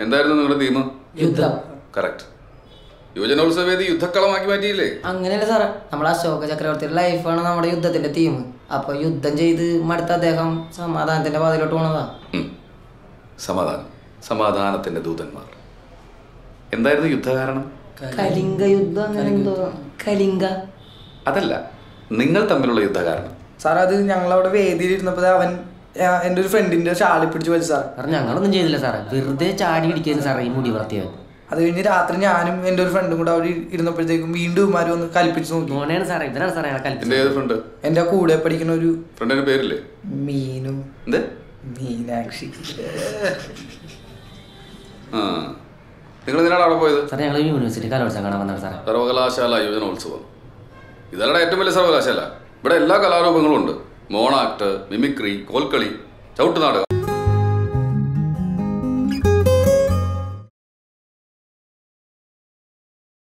എന്തായിരുന്നു നിങ്ങളുടെ തീം യുദ്ധം കറക്റ്റ് യുവജനോത്സവ വേദി യുദ്ധക്കളമാക്കി മാറ്റിയില്ലേ അങ്ങനെയല്ല സാറേ നമ്മുടെ അശോക ചക്രവർത്തിയുടെ ലൈഫാണ് നമ്മുടെ യുദ്ധത്തിന്റെ തീം അപ്പൊ യുദ്ധം ചെയ്ത് മടുത്ത അദ്ദേഹം സമാധാനത്തിന്റെ പാതയിലോട്ട് പോണതാ ഉം. സമാധാനം സമാധാനത്തിന്റെ ദൂതന്മാർ എന്തായിരുന്നു യുദ്ധകാരണം കലിംഗ യുദ്ധം അങ്ങനെ എന്തോ കലിംഗ അതല്ല നിങ്ങൾ തമ്മിലുള്ള യുദ്ധകാരണം സാർ അത് ഞങ്ങളവിടെ വേദിയിലിരുന്നപ്പോൾ അവൻ ആ, എൻ്റെ ഒരു ഫ്രണ്ടിന്റെ ഷാളി പിടിച്ച് വലിച്ചു സാർ സാർ ഞങ്ങളൊന്നും ചെയ്തില്ല സാറേ വെറുതെ ചാടി പിടിക്കുന്നു സാറേ ഈ മുടി വളർത്തിയവൻ അത് കഴിഞ്ഞ് രാത്രി ഞാനും എൻ്റെ ഒരു ഫ്രണ്ടും കൂടെ അവിടെ ഇരുന്നപ്പോഴത്തേക്കും വീണ്ടും ഇമാര് വന്ന് കൽപ്പിച്ച് നോക്കി മോനെയാണ് സാറേ ഇതിനാണ് സാറേ ഞങ്ങളെ എന്റെ കൽപ്പിച്ചത് ഏത് ഫ്രണ്ട് എൻ്റെ കൂടെ പഠിക്കുന്ന ഒരു ഫ്രണ്ടിന്റെ പേരില്ലേ മീനും എന്ത് മീനാക്ഷി ആ നിങ്ങൾ എന്തിനാണ് അവിടെ പോയത് സാറേ ഞങ്ങൾ യൂണിവേഴ്സിറ്റി കലോത്സവം കാണാൻ വന്നതാണ് സാറേ സർവകലാശാല യുവജനോത്സവം ഇതല്ലടെ ഏറ്റവും വലിയ സർവകലാശാല ഇവിടെ എല്ലാ കലാരൂപങ്ങളും ഉണ്ട് മോണാക്ട് മിമിക്രി കോൽക്കളി ചവിട്ടുനാടകം